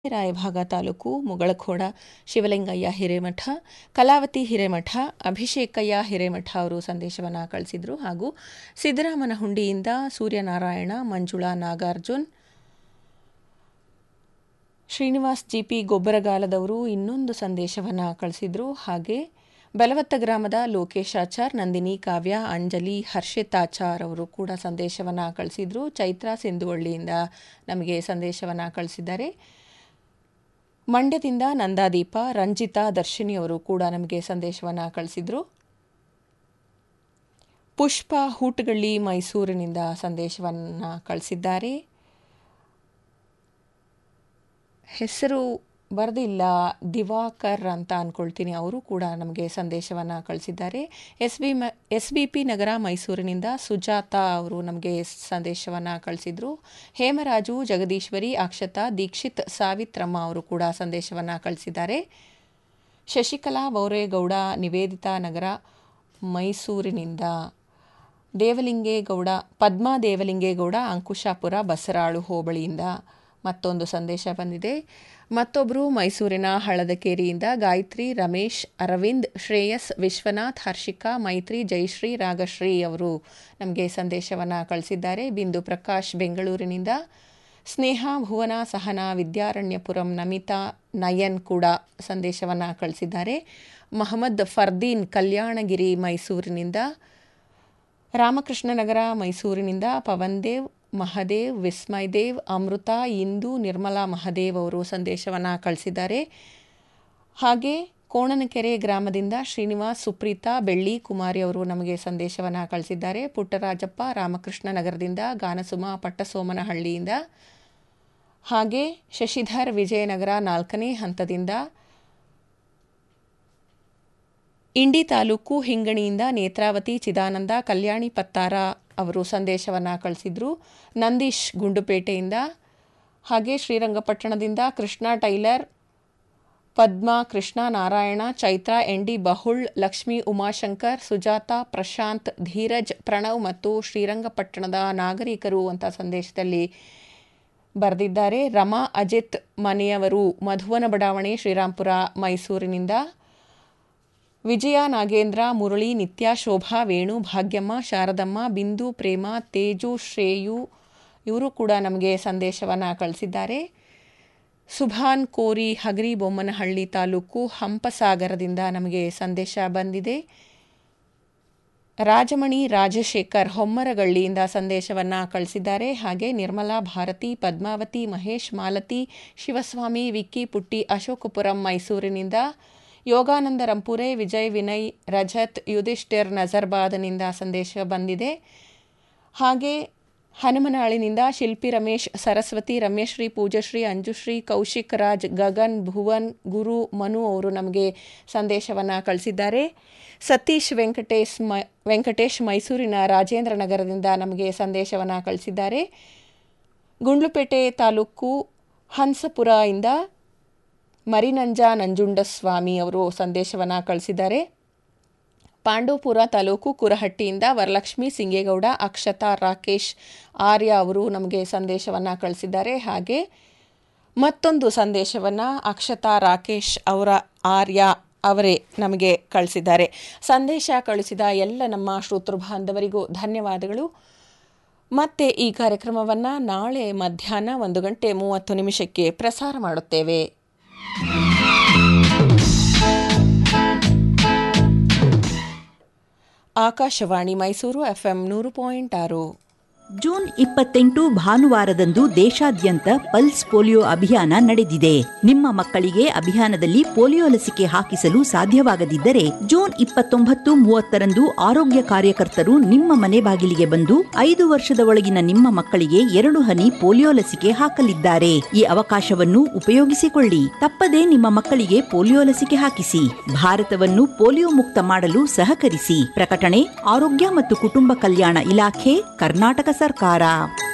ರಾಯಭಾಗ ತಾಲೂಕು ಮುಗಳಖೋಡ ಶಿವಲಿಂಗಯ್ಯ ಹಿರೇಮಠ ಕಲಾವತಿ ಹಿರೇಮಠ ಅಭಿಷೇಕಯ್ಯ ಹಿರೇಮಠ ಅವರು ಸಂದೇಶವನ್ನು ಕಳಿಸಿದರು ಹಾಗೂ ಸಿದ್ದರಾಮನಹುಂಡಿಯಿಂದ ಸೂರ್ಯನಾರಾಯಣ ಮಂಜುಳಾ ನಾಗಾರ್ಜುನ್ ಶ್ರೀನಿವಾಸ್ ಜಿಪಿ ಗೊಬ್ಬರಗಾಲದವರು ಇನ್ನೊಂದು ಸಂದೇಶವನ್ನು ಕಳಿಸಿದರು ಹಾಗೆ ಬಲವತ್ತ ಗ್ರಾಮದ ಲೋಕೇಶಾಚಾರ್ ನಂದಿನಿ ಕಾವ್ಯ ಅಂಜಲಿ ಹರ್ಷಿತಾಚಾರ್ ಅವರು ಕೂಡ ಸಂದೇಶವನ್ನು ಕಳಿಸಿದರು ಚೈತ್ರಾ ಸಿಂಧುವಳ್ಳಿಯಿಂದ ನಮಗೆ ಸಂದೇಶವನ್ನು ಕಳಿಸಿದ್ದಾರೆ ಮಂಡ್ಯದಿಂದ ನಂದಾದೀಪ ರಂಜಿತಾ ದರ್ಶಿನಿ ಅವರು ಕೂಡ ನಮಗೆ ಸಂದೇಶವನ್ನು ಕಳಿಸಿದರು ಪುಷ್ಪ ಹೂಟಗಳ್ಳಿ ಮೈಸೂರಿನಿಂದ ಸಂದೇಶವನ್ನು ಕಳಿಸಿದ್ದಾರೆ ಹೆಸರು ಬರೆದಿಲ್ಲ ದಿವಾಕರ್ ಅಂತ ಅಂದ್ಕೊಳ್ತೀನಿ ಅವರು ಕೂಡ ನಮಗೆ ಸಂದೇಶವನ್ನು ಕಳಿಸಿದ್ದಾರೆ ಎಸ್ ಬಿ ಮ ಎಸ್ ಬಿ ಪಿ ನಗರ ಮೈಸೂರಿನಿಂದ ಸುಜಾತ ಅವರು ನಮಗೆ ಸಂದೇಶವನ್ನು ಕಳಿಸಿದರು ಹೇಮರಾಜು ಜಗದೀಶ್ವರಿ ಅಕ್ಷತಾ ದೀಕ್ಷಿತ್ ಸಾವಿತ್ರಮ್ಮ ಅವರು ಕೂಡ ಸಂದೇಶವನ್ನು ಕಳಿಸಿದ್ದಾರೆ ಶಶಿಕಲಾ ಬೌರೇಗೌಡ ನಿವೇದಿತಾ ನಗರ ಮೈಸೂರಿನಿಂದ ದೇವಲಿಂಗೇಗೌಡ ಪದ್ಮಾ ದೇವಲಿಂಗೇಗೌಡ ಅಂಕುಶಾಪುರ ಬಸರಾಳು ಹೋಬಳಿಯಿಂದ ಮತ್ತೊಂದು ಸಂದೇಶ ಬಂದಿದೆ ಮತ್ತೊಬ್ಬರು ಮೈಸೂರಿನ ಹಳದಕೇರಿಯಿಂದ ಗಾಯತ್ರಿ ರಮೇಶ್ ಅರವಿಂದ್ ಶ್ರೇಯಸ್ ವಿಶ್ವನಾಥ್ ಹರ್ಷಿಕಾ ಮೈತ್ರಿ ಜಯಶ್ರೀ ರಾಗಶ್ರೀ ಅವರು ನಮಗೆ ಸಂದೇಶವನ್ನು ಕಳಿಸಿದ್ದಾರೆ ಬಿಂದು ಪ್ರಕಾಶ್ ಬೆಂಗಳೂರಿನಿಂದ ಸ್ನೇಹ ಭುವನ ಸಹನಾ ವಿದ್ಯಾರಣ್ಯಪುರಂ ನಮಿತಾ ನಯನ್ ಕೂಡ ಸಂದೇಶವನ್ನು ಕಳಿಸಿದ್ದಾರೆ ಮಹಮ್ಮದ್ ಫರ್ದೀನ್ ಕಲ್ಯಾಣಗಿರಿ ಮೈಸೂರಿನಿಂದ ರಾಮಕೃಷ್ಣನಗರ ಮೈಸೂರಿನಿಂದ ಪವನ್ ದೇವ್ ಮಹದೇವ್ ವಿಸ್ಮಯ್ ದೇವ್ ಅಮೃತ ಇಂದು ನಿರ್ಮಲಾ ಮಹದೇವ್ ಅವರು ಸಂದೇಶವನ್ನು ಕಳಿಸಿದ್ದಾರೆ ಹಾಗೆ ಕೋಣನಕೆರೆ ಗ್ರಾಮದಿಂದ ಶ್ರೀನಿವಾಸ್ ಸುಪ್ರೀತಾ ಬೆಳ್ಳಿ ಕುಮಾರಿ ಅವರು ನಮಗೆ ಸಂದೇಶವನ್ನು ಕಳಿಸಿದ್ದಾರೆ ಪುಟ್ಟರಾಜಪ್ಪ ರಾಮಕೃಷ್ಣ ನಗರದಿಂದ ಗಾನಸುಮ ಪಟ್ಟಸೋಮನಹಳ್ಳಿಯಿಂದ ಹಾಗೆ ಶಶಿಧರ್ ವಿಜಯನಗರ ನಾಲ್ಕನೇ ಹಂತದಿಂದ ಇಂಡಿ ತಾಲೂಕು ಹಿಂಗಣಿಯಿಂದ ನೇತ್ರಾವತಿ ಚಿದಾನಂದ ಕಲ್ಯಾಣಿ ಪತ್ತಾರ ಅವರು ಸಂದೇಶವನ್ನು ಕಳಿಸಿದರು ನಂದೀಶ್ ಗುಂಡುಪೇಟೆಯಿಂದ ಹಾಗೆ ಶ್ರೀರಂಗಪಟ್ಟಣದಿಂದ Krishna tailor Padma Krishna Narayana Chaitra N D Bahul Lakshmi Umashankar Sujatha Prashanth Dheeraj Pranav ಮತ್ತು ಶ್ರೀರಂಗಪಟ್ಟಣದ ನಾಗರಿಕರು ಅಂತ ಸಂದೇಶದಲ್ಲಿ ಬರೆದಿದ್ದಾರೆ ರಮಾ ಅಜಿತ್ ಮನೆಯವರು ಮಧುವನ ಬಡಾವಣೆ ಶ್ರೀರಾಂಪುರ ಮೈಸೂರಿನಿಂದ ವಿಜಯ ನಾಗೇಂದ್ರ ಮುರಳಿ ನಿತ್ಯ ಶೋಭಾ ವೇಣು ಭಾಗ್ಯಮ್ಮ ಶಾರದಮ್ಮ ಬಿಂದು ಪ್ರೇಮ ತೇಜು ಶ್ರೇಯು ಇವರು ಕೂಡ ನಮಗೆ ಸಂದೇಶವನ್ನು ಕಳಿಸಿದ್ದಾರೆ ಸುಭಾನ್ ಕೋರಿ ಹಗರಿ ಬೊಮ್ಮನಹಳ್ಳಿ ತಾಲೂಕು ಹಂಪಸಾಗರದಿಂದ ನಮಗೆ ಸಂದೇಶ ಬಂದಿದೆ ರಾಜಮಣಿ ರಾಜಶೇಖರ್ ಹೊಮ್ಮರಗಳ್ಳಿಯಿಂದ ಸಂದೇಶವನ್ನು ಕಳಿಸಿದ್ದಾರೆ ಹಾಗೆ ನಿರ್ಮಲಾ ಭಾರತಿ ಪದ್ಮಾವತಿ ಮಹೇಶ್ ಮಾಲತಿ ಶಿವಸ್ವಾಮಿ ವಿಕ್ಕಿ ಪುಟ್ಟಿ ಅಶೋಕಪುರಂ ಮೈಸೂರಿನಿಂದ ಯೋಗಾನಂದ ರಂಪುರೆ ವಿಜಯ್ ವಿನಯ್ ರಜತ್ ಯುಧಿಷ್ಠಿರ್ ನಜರ್ಬಾದನಿಂದ ಸಂದೇಶ ಬಂದಿದೆ ಹಾಗೆ ಹನುಮನಾಳಿನಿಂದ ಶಿಲ್ಪಿ ರಮೇಶ್ ಸರಸ್ವತಿ ರಮ್ಯಶ್ರೀ ಪೂಜಶ್ರೀ ಅಂಜುಶ್ರೀ ಕೌಶಿಕ್ ರಾಜ್ ಗಗನ್ ಭುವನ್ ಗುರು ಮನು ಅವರು ನಮಗೆ ಸಂದೇಶವನ್ನು ಕಳಿಸಿದ್ದಾರೆ ಸತೀಶ್ ವೆಂಕಟೇಶ್ ಮ ವೆಂಕಟೇಶ್ ಮೈಸೂರಿನ ರಾಜೇಂದ್ರ ನಗರದಿಂದ ನಮಗೆ ಸಂದೇಶವನ್ನು ಕಳಿಸಿದ್ದಾರೆ ಗುಂಡ್ಲುಪೇಟೆ ತಾಲೂಕು ಹಂಸಪುರ ಇಂದ ಮರಿನಂಜ ನಂಜುಂಡಸ್ವಾಮಿ ಅವರು ಸಂದೇಶವನ್ನು ಕಳಿಸಿದ್ದಾರೆ ಪಾಂಡವಪುರ ತಾಲೂಕು ಕುರಹಟ್ಟಿಯಿಂದ ವರಲಕ್ಷ್ಮಿ ಸಿಂಗೇಗೌಡ ಅಕ್ಷತಾ ರಾಕೇಶ್ ಆರ್ಯ ಅವರು ನಮಗೆ ಸಂದೇಶವನ್ನು ಕಳಿಸಿದ್ದಾರೆ ಹಾಗೆ ಮತ್ತೊಂದು ಸಂದೇಶವನ್ನು ಅಕ್ಷತಾ ರಾಕೇಶ್ ಅವರ ಆರ್ಯ ಅವರೇ ನಮಗೆ ಕಳಿಸಿದ್ದಾರೆ ಸಂದೇಶ ಕಳಿಸಿದ ಎಲ್ಲ ನಮ್ಮ ಶ್ರೋತೃ ಬಾಂಧವರಿಗೂ ಧನ್ಯವಾದಗಳು ಮತ್ತೆ ಈ ಕಾರ್ಯಕ್ರಮವನ್ನು ನಾಳೆ ಮಧ್ಯಾಹ್ನ ಒಂದು ಗಂಟೆ ಮೂವತ್ತು ನಿಮಿಷಕ್ಕೆ ಪ್ರಸಾರ ಮಾಡುತ್ತೇವೆ ಆಕಾಶವಾಣಿ ಮೈಸೂರು ಎಫ್ಎಂ ನೂರು ಪಾಯಿಂಟ್ ಆರು ಜೂನ್ ಇಪ್ಪತ್ತೆಂಟು ಭಾನುವಾರದಂದು ದೇಶಾದ್ಯಂತ ಪಲ್ಸ್ ಪೋಲಿಯೋ ಅಭಿಯಾನ ನಡೆದಿದೆ ನಿಮ್ಮ ಮಕ್ಕಳಿಗೆ ಅಭಿಯಾನದಲ್ಲಿ ಪೋಲಿಯೋ ಲಸಿಕೆ ಹಾಕಿಸಲು ಸಾಧ್ಯವಾಗದಿದ್ದರೆ ಜೂನ್ ಇಪ್ಪತ್ತೊಂಬತ್ತು ಮೂವತ್ತರಂದು ಆರೋಗ್ಯ ಕಾರ್ಯಕರ್ತರು ನಿಮ್ಮ ಮನೆ ಬಾಗಿಲಿಗೆ ಬಂದು ಐದು ವರ್ಷದ ಒಳಗಿನ ನಿಮ್ಮ ಮಕ್ಕಳಿಗೆ ಎರಡು ಹನಿ ಪೋಲಿಯೋ ಲಸಿಕೆ ಹಾಕಲಿದ್ದಾರೆ ಈ ಅವಕಾಶವನ್ನು ಉಪಯೋಗಿಸಿಕೊಳ್ಳಿ ತಪ್ಪದೇ ನಿಮ್ಮ ಮಕ್ಕಳಿಗೆ ಪೋಲಿಯೋ ಲಸಿಕೆ ಹಾಕಿಸಿ ಭಾರತವನ್ನು ಪೋಲಿಯೋ ಮುಕ್ತ ಮಾಡಲು ಸಹಕರಿಸಿ ಪ್ರಕಟಣೆ ಆರೋಗ್ಯ ಮತ್ತು ಕುಟುಂಬ ಕಲ್ಯಾಣ ಇಲಾಖೆ ಕರ್ನಾಟಕ ಸರ್ಕಾರ